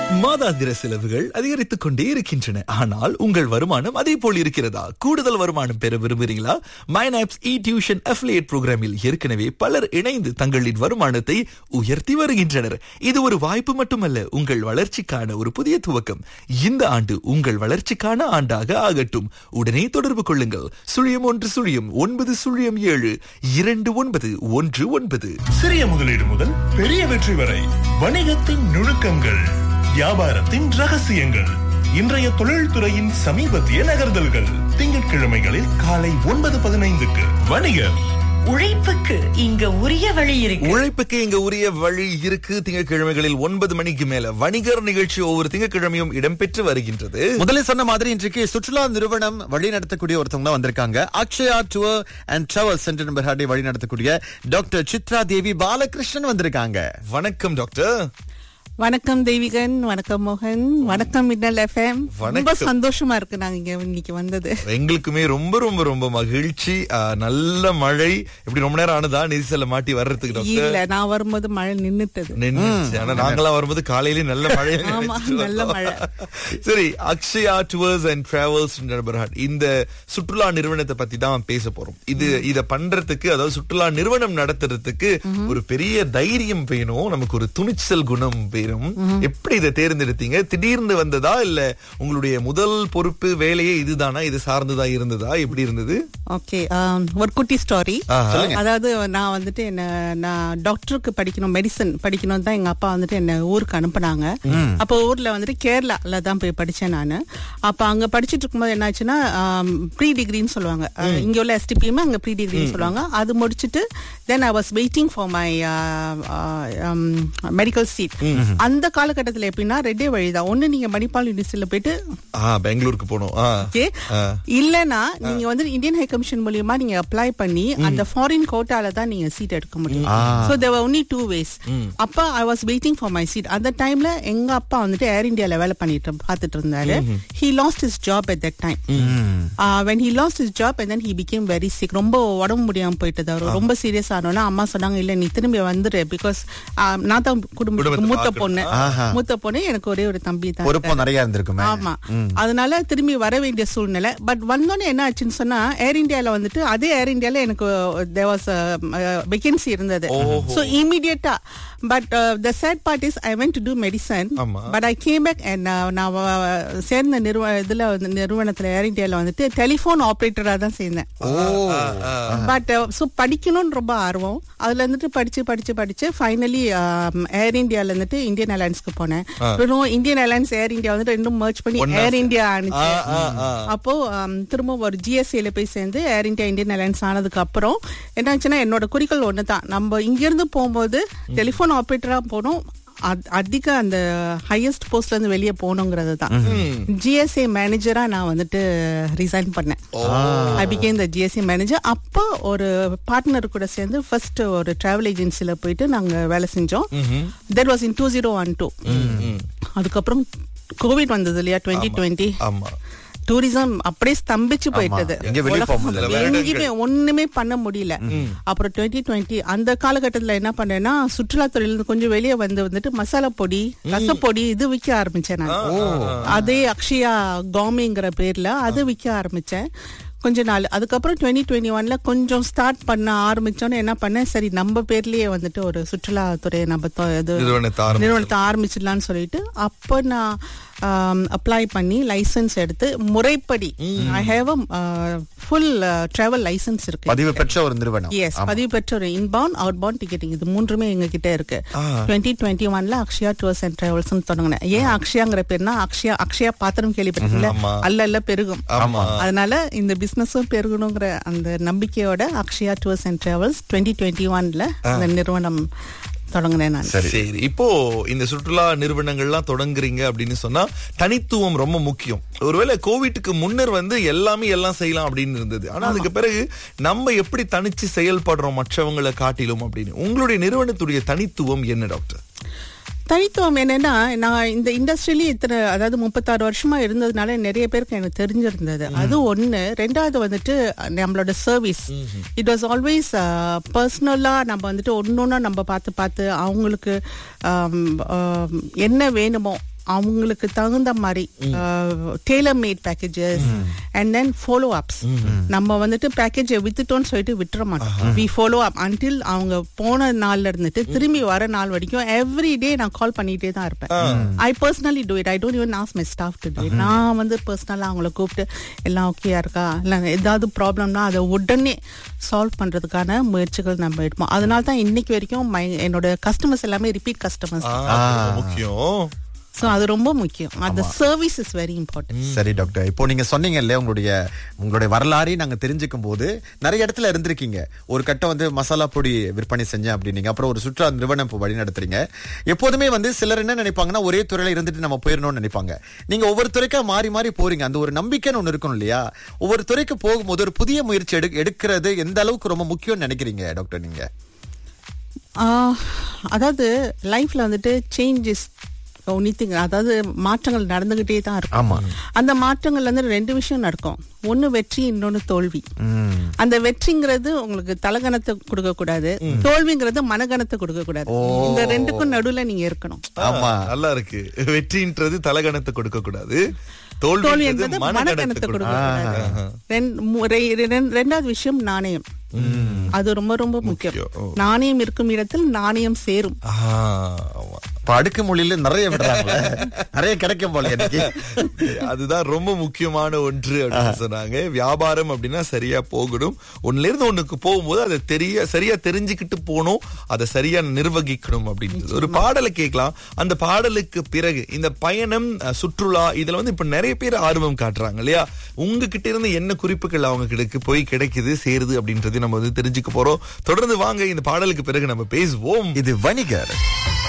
மாதாந்திர செலவுகள் அதிகரித்துக் கொண்டே இருக்கின்றன ஆனால் உங்கள் வருமானம் அதே போல் இருக்கிறதா கூடுதல் வருமானம் பெற விரும்புகிறீங்களா மைனாப்ஸ் இ டியூஷன் அஃபிலியேட் புரோகிராமில் ஏற்கனவே பலர் இணைந்து தங்களின் வருமானத்தை உயர்த்தி வருகின்றனர் இது ஒரு வாய்ப்பு மட்டுமல்ல உங்கள் வளர்ச்சிக்கான ஒரு புதிய துவக்கம் இந்த ஆண்டு உங்கள் வளர்ச்சிக்கான ஆண்டாக ஆகட்டும் உடனே தொடர்பு கொள்ளுங்கள் சுழியம் ஒன்று சுழியம் ஒன்பது சுழியம் ஏழு இரண்டு ஒன்பது ஒன்று ஒன்பது சிறிய முதலீடு முதல் பெரிய வெற்றி வரை வணிகத்தின் நுணுக்கங்கள் வியாபாரத்தின் ரகசியங்கள் இன்றைய தொழில்துறையின் சமீபத்திய நகர்தல்கள் திங்கட்கிழமைகளில் காலை ஒன்பது பதினைந்துக்கு வணிகர் உழைப்புக்கு இங்க உரிய வழி இருக்கு உழைப்புக்கு இங்க உரிய வழி இருக்கு திங்கட்கிழமைகளில் ஒன்பது மணிக்கு மேல வணிகர் நிகழ்ச்சி ஒவ்வொரு திங்கட்கிழமையும் இடம்பெற்று வருகின்றது முதல்ல சொன்ன மாதிரி இன்றைக்கு சுற்றுலா நிறுவனம் வழி நடத்தக்கூடிய ஒருத்தவங்க தான் வந்திருக்காங்க Akshaya tour and travel centre number ஹார்டை வழி நடத்தக்கூடிய டாக்டர் சித்ரா தேவி பாலகிருஷ்ணன் வந்திருக்காங்க வணக்கம் டாக்டர் வணக்கம் தெய்வீகன் வணக்கம் மோகன் வணக்கம் மின்னல் எஃப்எம் ரொம்ப வணக்கம். சந்தோஷமா இருக்கு நாங்க இங்க இன்னைக்கு வந்தது எங்களுக்குமே ரொம்ப ரொம்ப ரொம்ப மகிழ்ச்சி ஆ, நல்ல மழை இப்படி ரொம்ப நேரம் ஆனதா நெரிசல்ல மாட்டி வர்றதுக்கு டாக்டர் இல்ல நான் வரும்போது மழை நின்னுட்டது நின்னுச்சு. ஆனா நாங்களாம் வரும்போது காலையிலே நல்ல மழை ஆமா, நல்ல மழை. சரி அக்ஷயா டூர்ஸ் அண்ட் டிராவல்ஸ் நண்பர்ஹாட் இந்த சுற்றுலா நிறுவனத்தை பத்தி தான் பேச போறோம் இது இத பண்றதுக்கு அதாவது சுற்றுலா நிறுவனம் நடத்துறதுக்கு ஒரு பெரிய தைரியம் வேணும் நமக்கு ஒரு துணிச்சல் குணம் வேணும் எப்படி இதை தேர்ந்தெடுத்தீங்க திடீர்னு வந்ததா இல்ல உங்களுடைய முதல் பொறுப்பு வேலையே இதுதானா இது சார்ந்துதான் இருந்ததா எப்படி இருந்தது ஓகே ஒரு குட்டி ஸ்டாரி ஆஹா. அதாவது நான் வந்துட்டு என்ன நான் டாக்டருக்கு படிக்கணும் மெடிசன் படிக்கணும் தான் எங்க அப்பா வந்துட்டு என்ன ஊருக்கு அனுப்புனாங்க அப்போ ஊர்ல வந்துட்டு கேரளால தான் போய் படிச்சேன் நான் அப்ப அங்க படிச்சிட்டு இருக்கும்போது என்னாச்சுன்னா ப்ரீ டிகிரின்னு சொல்லுவாங்க அஹ், இங்க உள்ள எஸ்டிபியுமே அங்க ப்ரீ டிகிரின்னு சொல்லுவாங்க அது முடிச்சிட்டு then I was waiting for my medical seat அந்த காலகட்டத்துல எப்படின்னா ரெண்டே வழிதான் ஒண்ணு நீங்க மணிப்பால் யூனிவர்சிட்டியில போயிட்டு ஆ பெங்களூருக்கு போனோம் ஆ. ஓகே இல்லனா நீங்க வந்து இந்தியன் ஹை கமிஷன் மூலியமா நீங்க அப்ளை பண்ணி அந்த ஃபாரின் கோட்டால தான் நீங்க சீட் எடுக்க முடியும் so there only two ways அப்ப I was waiting for my seat அந்த டைம்ல எங்க அப்பா வந்துட்டு ஏர் இந்தியால வேலை பண்ணிட்டு பார்த்துட்டு இருந்தாரு he lost his job at that time when he lost his job and then he became very sick ரொம்ப உடம்பு முடியாம போயிட்டது அவரு ரொம்ப சீரியஸ் ஆனோன்னா அம்மா சொன்னாங்க இல்ல நீ திரும்பி வந்துரு பிகாஸ் நான் தான் குடும்பத்துக்கு குடும்பத்தை மூத்த பார்க்கணும். பொண்ணு மூத்த பொண்ணு எனக்கு ஒரே ஒரு தம்பி தான் பொறுப்பும் நிறைய இருந்திருக்குமே ஆமா அதனால திரும்பி வர வேண்டிய சூழ்நிலை பட் வந்தோடனே என்ன ஆச்சுன்னு சொன்னா ஏர் இந்தியால வந்துட்டு அதே ஏர் இந்தியால எனக்கு தேர் வாஸ் வேகன்சி இருந்தது சோ இமீடியட்டா but the sad part is I went to to medicine ஆமா. But I came back and நான் வ- சேர்ந்த நிறுவ இதுல வந்து நிறுவனத்துல ஏர் இந்தியால வந்துட்டு டெலிபோன் ஆபரேட்டரா தான் சேர்ந்தேன் பட் ஸோ படிக்கணும்னு ரொம்ப ஆர்வம் அதுல இருந்துட்டு படிச்சு படிச்சு படிச்சு ஃபைனலி ஏர் இந்தியால இருந்துட்டு இந்தியன் ஏர்லைன்ஸ்க்கு போனேன் அப்புறம் இந்தியன் ஏர்லைன்ஸ் ஏர் இந்தியா வந்துட்டு ரெண்டும் merge பண்ணி ஒண்ணா ஏர் இந்தியா ஆ, ஆனிச்சு ஆ, ஆ. அப்போ ஆம், திரும்ப ஒரு ஜிஎஸ்சியில போய் சேர்ந்து ஏர் இந்தியா இந்தியன் ஏர்லைன்ஸ் ஆனதுக்கு அப்புறம் என்னாச்சுன்னா என்னோட குறிக்கோள் ஒண்ணுதான் நம்ம இங்கிருந்து போகும்போது டெலிபோன் ஆபரேட்டரா போனோம் அத்- அதிக அந்த ஹையஸ்ட் போஸ்ட்ல இருந்து வெளியே போகணுங்கிறது தான் ஜிஎஸ்ஏ மேனேஜரா நான் வந்துட்டு ரிசைன் பண்ணேன் I became the GSA manager அப்போ ஒரு பார்ட்னர் கூட சேர்ந்து ஃபர்ஸ்ட் ஒரு டிராவல் ஏஜென்சில போயிட்டு நாங்க வேலை செஞ்சோம் that was in two zero one two அதுக்கப்புறம் கோவிட் வந்தது இல்லையா டுவெண்ட்டி டுவெண்ட்டி ஆமா டூரிசம் அப்படியே ஸ்தம்பிச்சு போயிட்டது எங்க வெளிய போக உலகம் முடியல. எங்கேயுமே ஒண்ணுமே பண்ண முடியல அப்புறம் டுவெண்ட்டி டுவெண்ட்டி அந்த காலகட்டத்துல என்ன பண்ணேன்னா சுற்றுலாத்துறையில இருந்து கொஞ்சம் வெளியே வந்து வந்துட்டு மசாலா பொடி ரசப்பொடி இது விற்க ஆரம்பிச்சேன் நான் அதே அக்ஷயா காமிங்கிற பேர்ல அது விற்க ஆரம்பிச்சேன் கொஞ்ச நாள் அதுக்கப்புறம் டுவெண்ட்டி டுவெண்ட்டி ஒன்ல கொஞ்சம் ஸ்டார்ட் பண்ண ஆரம்பிச்சோன்னு என்ன பண்ணேன் சரி நம்ம பேர்லயே வந்துட்டு ஒரு சுற்றுலாத்துறையை நம்ம தொ- இது நிறுவனத்தை ஆரம்பிச்சிடலாம். நிறுவனத்தை ஆரம்பிச்சிடலாம்னு சொல்லிட்டு அப்போ நான் அப்ளை பண்ணி லைசென்ஸ் எடுத்து முறைப்படி I have full travel licence இருக்கு பதிவு பெற்ற ஒரு நிறுவனம் எஸ் பதிவு பெற்ற ஒரு இன்பவுண்ட் அவுட் பவுண்ட் டிக்கெட்டிங் இது மூன்றுமே எங்க கிட்ட இருக்கு டுவெண்ட்டி டுவெண்ட்டி ஒன்ல அக்ஷயா டூர்ஸ் அண்ட் டிராவல்ஸ் தொடங்கினேன் ஏன் அக்ஷயாங்கிற பேர்னா அக்ஷயா அக்ஷயா பாத்திரம் கேள்விப்பட்டீங்களா ஆமா. அல்ல அல்ல பெருகும் ஆமா. அதனால இந்த பிசினஸும் பெருகணுங்கிற அந்த நம்பிக்கையோட Akshaya tours and travels twenty twenty ஒன்ல அந்த நிறுவனம் தொடங்கினேன் நான் சரி இப்போ இந்த சுற்றுலா நிறுவனங்கள்லாம் தொடங்குறீங்க அப்படின்னு சொன்னா தனித்துவம் ரொம்ப முக்கியம் ஒருவேளை கோவிட்டுக்கு முன்னர் வந்து எல்லாமே எல்லாம் செய்யலாம் அப்படின்னு இருந்தது ஆனா அதுக்கு பிறகு நம்ம எப்படி தனிச்சு செயல்படுறோம் மற்றவங்களை காட்டிலும் அப்படின்னு உங்களுடைய நிறுவனத்துடைய தனித்துவம் என்ன டாக்டர் தனித்துவம் என்னன்னா நான் இந்த இண்டஸ்ட்ரியிலே இத்தனை அதாவது முப்பத்தாறு வருஷமா இருந்ததுனால நிறைய பேருக்கு எனக்கு தெரிஞ்சிருந்தது அது ஒண்ணு ரெண்டாவது வந்துட்டு நம்மளோட சர்வீஸ் இட் வாஸ் ஆல்வேஸ் பர்சனலா நம்ம வந்துட்டு ஒன்னொன்னா நம்ம பார்த்து பார்த்து அவங்களுக்கு ஆம், ஆம், என்ன வேணுமோ அவங்களுக்கு தகுந்த மாதிரி tailor made packages and then follow ups நம்ம வந்துட்டு பேக்கேஜை வித்துட்டோம்னு சொல்லிட்டு விட்டுற மாட்டோம் வி ஃபாலோ அப் அன்டில் அவங்க போன நாள்ல இருந்துட்டு திரும்பி வர நாள் வரைக்கும் எவ்ரி டே நான் கால் பண்ணிட்டே தான் இருப்பேன் I personally do it I don't even ask my staff to do நான் வந்து பர்சனலா அவங்கள கூப்பிட்டு எல்லாம் ஓகேயா இருக்கா இல்ல ஏதாவது ப்ராப்ளம்னா அதை உடனே சால்வ் பண்றதுக்கான முயற்சிகள் நம்ம எடுப்போம் அதனால தான் இன்னைக்கு வரைக்கும் my என்னோட கஸ்டமர்ஸ் எல்லாமே ரிப்பீட் கஸ்டமர்ஸ் ஆ, அது ரொம்ப முக்கியம் ஸோ அது ரொம்ப முக்கியம் அந்த சர்வீஸ் இஸ் வெரி இம்பார்ட்டன்ட் சரி டாக்டர் இப்போ நீங்க சொன்னீங்க இல்லையா உங்களுடைய உங்களுடைய வரலாறையும் நாங்க தெரிஞ்சுக்கும் போது நிறைய இடத்துல இருந்திருக்கீங்க ஒரு கட்டம் வந்து மசாலா பொடி விற்பனை செஞ்சேன் அப்படின்னீங்க அப்புறம் ஒரு சுற்றுலா நிறுவனம் இப்போ வழி நடத்துறீங்க எப்போதுமே வந்து சிலர் என்ன நினைப்பாங்கன்னா ஒரே துறையில இருந்துட்டு நம்ம போயிடணும்னு நினைப்பாங்க நீங்க ஒவ்வொரு துறைக்கா மாறி மாறி போறீங்க அந்த ஒரு நம்பிக்கைன்னு ஒண்ணு இருக்கணும் இல்லையா ஒவ்வொரு துறைக்கு போகும்போது ஒரு புதிய முயற்சி எடு எடுக்கிறது எந்த அளவுக்கு ரொம்ப முக்கியம்னு நினைக்கிறீங்க டாக்டர் நீங்க அதாவது லைஃப்ல வந்துட்டு சேஞ்ச் இஸ் ஒன்னித்திங் அதாவது மாற்றங்கள் நடந்துகிட்டே தான் இருக்கும் ஆமா அந்த மாற்றங்கள்ல இருந்து ரெண்டு விஷயம் நடக்கும் ஒன்னு வெற்றி இன்னொன்னு தோல்வி அந்த வெற்றிங்கிறது உங்களுக்கு தலகணத்தை கொடுக்க கூடாது தோல்விங்கிறது மனகணத்தை கொடுக்க கூடாது இந்த ரெண்டுக்கும் நடுவுல நீங்க இருக்கணும் ஆமா. நல்லா இருக்கு வெற்றின்றது தலகணத்தை கொடுக்க கூடாது தோல்வி தோல்வி என்பது மனகணத்தை மனகணத்தை கொடுக்க கொடுக்க கூடாது ரெண்- மு- ரெ- ரெண்- ரெண்டாவது விஷயம் நாணயம் அது ரொம்ப ரொம்ப முக்கியம் முக்கியம். ஓ. நாணயம் இருக்கும் இடத்தில் நாணயம் சேரும் ஆ, ஆமா. இப்ப அடுக்கு மொழியில நிறைய விடுறாங்களே நிறைய கிடைக்கும் போல எனக்கு அதுதான் ரொம்ப முக்கியமான ஒன்று அப்படின்னு சொன்னாங்க வியாபாரம் அப்படின்னா சரியா போகணும் ஒண்ணுல இருந்து ஒண்ணுக்கு போகும்போது அதை தெரிய சரியா தெரிஞ்சுக்கிட்டு போகணும் அதை சரியா நிர்வகிக்கணும் அப்படின்றது ஒரு பாடலை கேட்கலாம் அந்த பாடலுக்கு பிறகு இந்த பயணம் அஹ், சுற்றுலா இதுல வந்து இப்ப நிறைய பேர் ஆர்வம் காட்டுறாங்க இல்லையா உங்ககிட்ட இருந்து என்ன குறிப்புகள் அவங்க கிட்ட போய் கிடைக்குது சேருது அப்படின்றதையும் நம்ம வந்து தெரிஞ்சுக்க போறோம் தொடர்ந்து வாங்க இந்த பாடலுக்கு பிறகு நம்ம பேசுவோம் இது வணிகர்